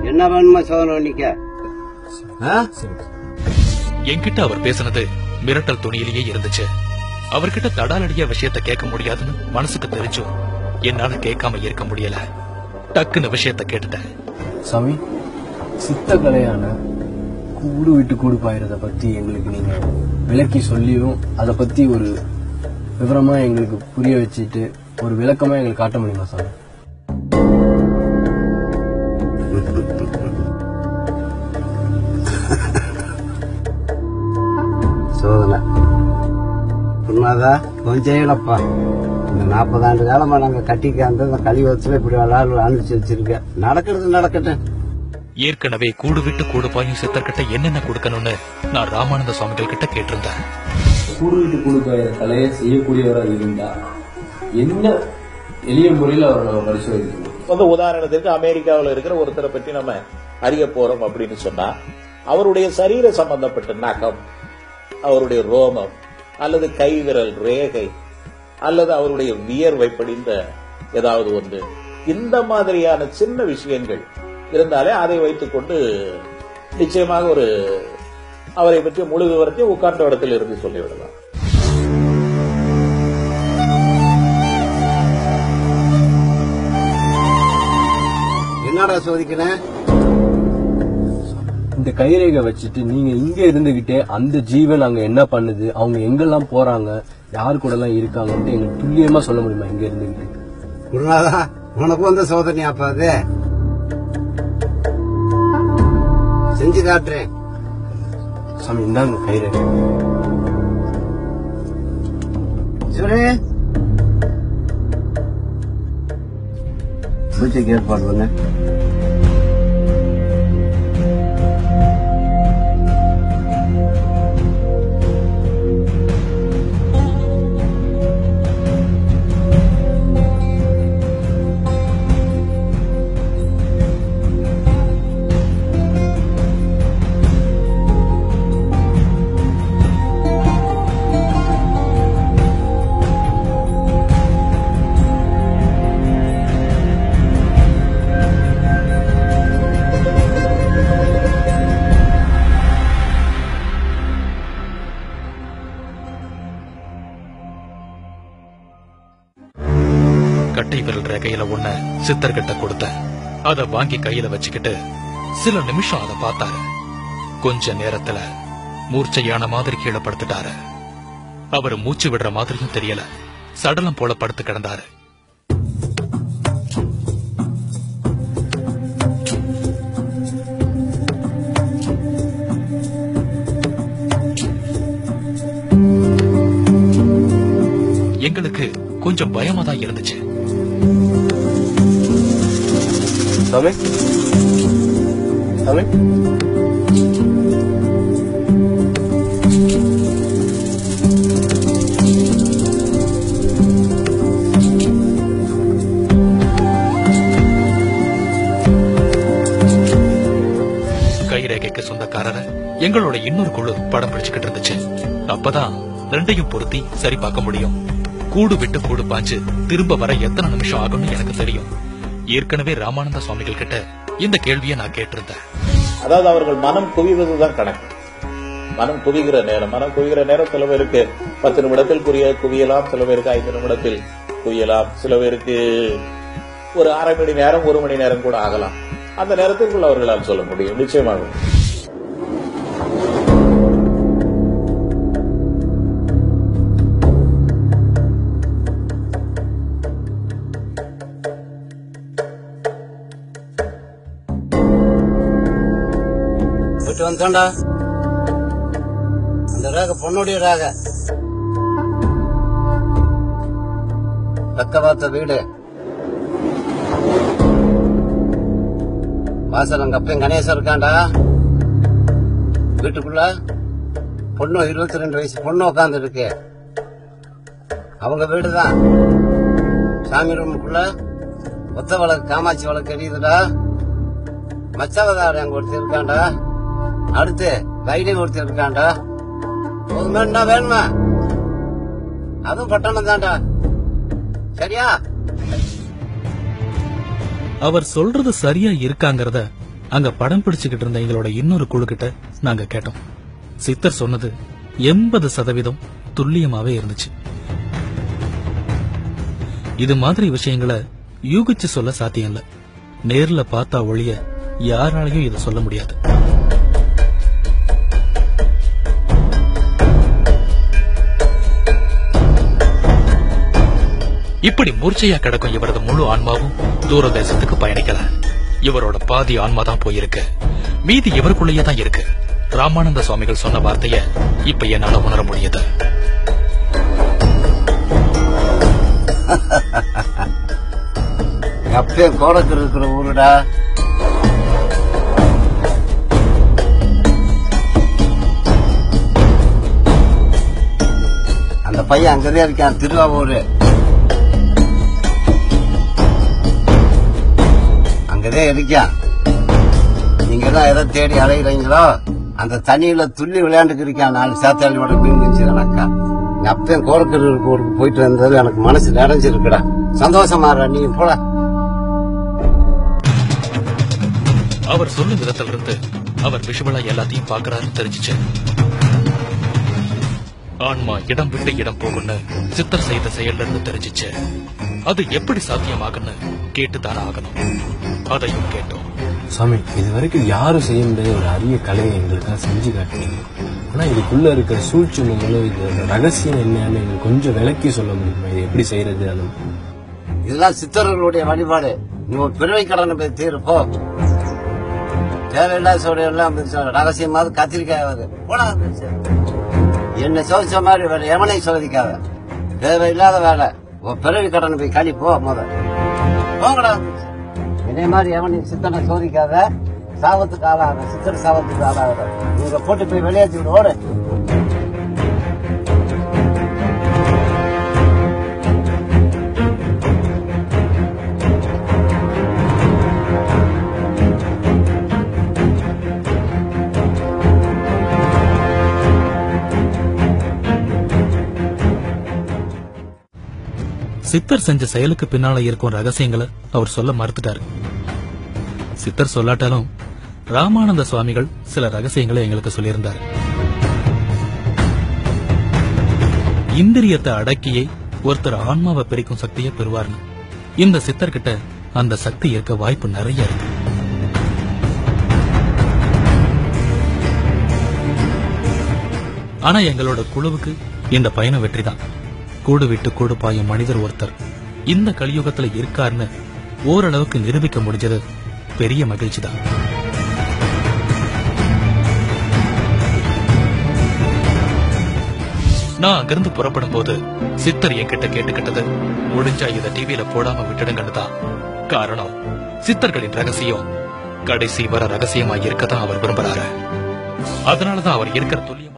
என்ன வேணுமா சோதனை பண்ணிக்க ஆ? என்கிட்ட அவர் பேசுனது மிரட்டல் துணியிலேயே இருந்துச்சு அவர்கிட்ட தடாலடியா விஷயத்த கேட்க முடியாதுன்னு மனசுக்கு தெரிஞ்சும் என்னால கேட்காம இருக்க முடியல டக்குன்னு விஷயத்த கேட்டுட்டேன் சாமி சித்த கலையான கூடு விட்டு கூடு பாயிறத பத்தி எங்களுக்கு நீங்க விளக்கி சொல்லியும் அதை பத்தி ஒரு விவரமா எங்களுக்கு புரிய வச்சுட்டு ஒரு விளக்கமா எங்களுக்கு காட்ட முடியுமா சாமி சோதனை சொன்னாதா கொஞ்சம் இல்லப்பா இந்த நாற்பது ஆண்டு காலமா நாங்க கட்டிக்காந்து இந்த கழிவத்துல இப்படி விளையாடு அனுப்பிச்சு வச்சிருக்க நடக்கிறது நடக்கட்டும் ஏற்கனவே கூடு விட்டு கூடு பாயும் சித்தர்கிட்ட என்னென்ன கொடுக்கணும்னு நான் ராமானந்த சுவாமிகள் கிட்ட கேட்டிருந்தேன் கூடு விட்டு கூடு பாயிற கலையை செய்யக்கூடியவராக இருந்தா என்ன எளிய முறையில் அவரை நம்ம பரிசோதிக்கணும் வந்து உதாரணத்திற்கு அமெரிக்காவில் இருக்கிற ஒருத்தரை பற்றி நம்ம அறிய போறோம் அப்படின்னு சொன்னா அவருடைய சரீர சம்பந்தப்பட்ட நகம் அவருடைய ரோமம் அல்லது கைவிரல் ரேகை அல்லது அவருடைய வியர்வை படிந்த ஏதாவது ஒன்று இந்த மாதிரியான சின்ன விஷயங்கள் இருந்தாலே அதை வைத்துக்கொண்டு நிச்சயமாக ஒரு அவரை பற்றி முழு விவரத்தையும் உட்கார்ந்த இடத்தில் இருந்து சொல்லிவிடலாம் என்னடா சோதிக்கிறேன் இந்த கைரேகை வச்சுட்டு நீங்க இங்க இருந்துகிட்டே அந்த ஜீவன் அங்க என்ன பண்ணுது அவங்க எங்கெல்லாம் போறாங்க யார் கூட எல்லாம் இருக்காங்கன்ட்டு எங்களுக்கு துல்லியமா சொல்ல முடியுமா இங்க இருந்துகிட்டு குருநாதா உனக்கு வந்த சோதனையாப்பா அது செஞ்சு காட்டுறேன் சாமி இந்தாங்க கைரேகை சரி பூஜைக்கு ஏற்பாடு பண்ணு கட்டை விரல் ரேகையில ஒண்ண சித்தர்கிட்ட கொடுத்தேன் அத வாங்கி கையில வச்சுக்கிட்டு சில நிமிஷம் அத பார்த்தாரு கொஞ்ச நேரத்துல மூர்ச்சையான மாதிரி கீழே படுத்துட்டாரு அவர் மூச்சு விடுற மாதிரியும் தெரியல சடலம் போல படுத்து கிடந்தாரு எங்களுக்கு கொஞ்சம் பயமா தான் இருந்துச்சு சாமி சாமி கைரேகைக்கு சொந்தக்காரரை எங்களோட இன்னொரு குழு படம் பிடிச்சுக்கிட்டு இருந்துச்சு அப்பதான் ரெண்டையும் பொருத்தி சரி பார்க்க முடியும் கூடு விட்டு கூடு பாஞ்சு திரும்ப வர எத்தனை நிமிஷம் ஆகும்னு எனக்கு தெரியும் ஏற்கனவே ராமானந்த சுவாமிகள் கிட்ட இந்த கேள்வியை நான் கேட்டிருந்தேன் அதாவது அவர்கள் மனம் குவிவதுதான் கணக்கு மனம் குவிகிற நேரம் மனம் குவிகிற நேரம் சில பேருக்கு பத்து நிமிடத்தில் குவிய குவியலாம் சில பேருக்கு ஐந்து நிமிடத்தில் குவியலாம் சில பேருக்கு ஒரு அரை மணி நேரம் ஒரு மணி நேரம் கூட ஆகலாம் அந்த நேரத்திற்குள் அவர்களால் சொல்ல முடியும் நிச்சயமாக போயிட்டு வந்தோண்டா அந்த ராக பொண்ணுடைய ராக பக்க பார்த்த வீடு வாசல் அங்க அப்பயும் கணேசன் இருக்காண்டா வீட்டுக்குள்ள பொண்ணு இருபத்தி ரெண்டு வயசு பொண்ணு உட்காந்து இருக்கு அவங்க வீடுதான் சாமி ரூமுக்குள்ள ஒத்த வழக்கு காமாட்சி வழக்கு எரியுதுடா மச்சவதாரி அங்க ஒருத்தர் இருக்காண்டா அடுத்து ரைடி ஒருத்தர் இருக்காண்டா போதுமேண்டா வேணுமா அதுவும் பட்டணம் தான்டா சரியா அவர் சொல்றது சரியா இருக்காங்கறத அங்க படம் பிடிச்சுக்கிட்டு இருந்த எங்களோட இன்னொரு குழு கிட்ட நாங்க கேட்டோம் சித்தர் சொன்னது எண்பது சதவீதம் துல்லியமாவே இருந்துச்சு இது மாதிரி விஷயங்களை யூகிச்சு சொல்ல சாத்தியம் இல்ல நேர்ல பார்த்தா ஒழிய யாராலையும் இதை சொல்ல முடியாது இப்படி மூர்ச்சையா கிடக்கும் இவரது முழு ஆன்மாவும் தூர தேசத்துக்கு பயணிக்கல இவரோட பாதி ஆன்மா தான் போயிருக்கு மீதி இவருக்குள்ளேயே தான் இருக்கு ராமானந்த சுவாமிகள் சொன்ன வார்த்தைய இப்ப என்னால உணர முடியுது அப்பயே கோடக்கர் இருக்கிற ஊருடா அந்த பையன் அங்கதான் இருக்கான் திருவாவூர் அங்கதான் இருக்கான் நீங்க தான் எதை தேடி அலைகிறீங்களோ அந்த தண்ணியில துள்ளி விளையாண்டுக்கு இருக்கான் நாலு சாத்தாளியோட மீன் குஞ்சு கணக்கா எங்க அப்பயும் கோடக்கர் ஊருக்கு போயிட்டு வந்தது எனக்கு மனசு நிறைஞ்சிருக்குடா சந்தோஷமா இருடா, நீ போடா அவர் சொல்லும் விதத்துல இருந்து அவர் விஷுவலா எல்லாத்தையும் பாக்குறாருன்னு தெரிஞ்சுச்சு ஆன்மா இடம் விட்டு இடம் போகும்னு சித்தர் செய்த செயல்ல இருந்து தெரிஞ்சுச்சு அது எப்படி சாத்தியமாகுன்னு கேட்டுத்தானே ஆகணும் அதையும் கேட்டோம் சாமி இது வரைக்கும் யாரும் செய்ய முடியாத ஒரு அரிய கலையை எங்களுக்காக செஞ்சு காட்டுறீங்க ஆனா இதுக்குள்ள இருக்கிற சூழ்ச்சிமங்களும் இது ரகசியம் என்னன்னு எங்களுக்கு கொஞ்சம் விளக்கி சொல்ல முடியுமா இது எப்படி செய்யறது அது இதெல்லாம் சித்தர்களுடைய வழிபாடு நீ ஒரு பிறவை கடனை போய் தீரு போ தேவையில்லாத சோடைய எல்லாம் ரகசியமாவது கத்திரிக்காயாவது போடா என்ன சோதிச்ச மாதிரி வேற எவனையும் சோதிக்காத தேவையில்லாத வேலை உன் பிறவி கடனை போய் கழி போ முத போங்கடா இதே மாதிரி எவனையும் சித்தனை சோதிக்காத சாபத்துக்கு ஆளாக சித்தர் சாபத்துக்கு ஆளாக நீங்க போட்டு போய் வெளியேற்றி விடு ஓடு சித்தர் செஞ்ச செயலுக்கு பின்னால இருக்கும் ரகசியங்களை அவர் சொல்ல மறுத்துட்டாரு சித்தர் சொல்லாட்டாலும் ராமானந்த சுவாமிகள் சில ரகசியங்களை எங்களுக்கு சொல்லியிருந்தாரு இந்திரியத்தை அடக்கியே ஒருத்தர் ஆன்மாவை பிரிக்கும் சக்தியை பெறுவார்னு இந்த சித்தர்கிட்ட அந்த சக்தி இருக்க வாய்ப்பு நிறைய இருக்கு ஆனா எங்களோட குழுவுக்கு இந்த பயணம் வெற்றிதான் கூடு விட்டு கூடு பாயும் மனிதர் ஒருத்தர் இந்த கலியுகத்துல இருக்காருன்னு ஓரளவுக்கு நிரூபிக்க முடிஞ்சது பெரிய மகிழ்ச்சி தான் நான் அங்கிருந்து புறப்படும் போது சித்தர் என்கிட்ட கேட்டுக்கிட்டது முடிஞ்சா இத டிவியில போடாம விட்டுடுங்கன்னு தான் காரணம் சித்தர்களின் ரகசியம் கடைசி வர ரகசியமா இருக்கதான் அவர் விரும்புறாரு அதனாலதான் அவர் இருக்கிற துல்லியம்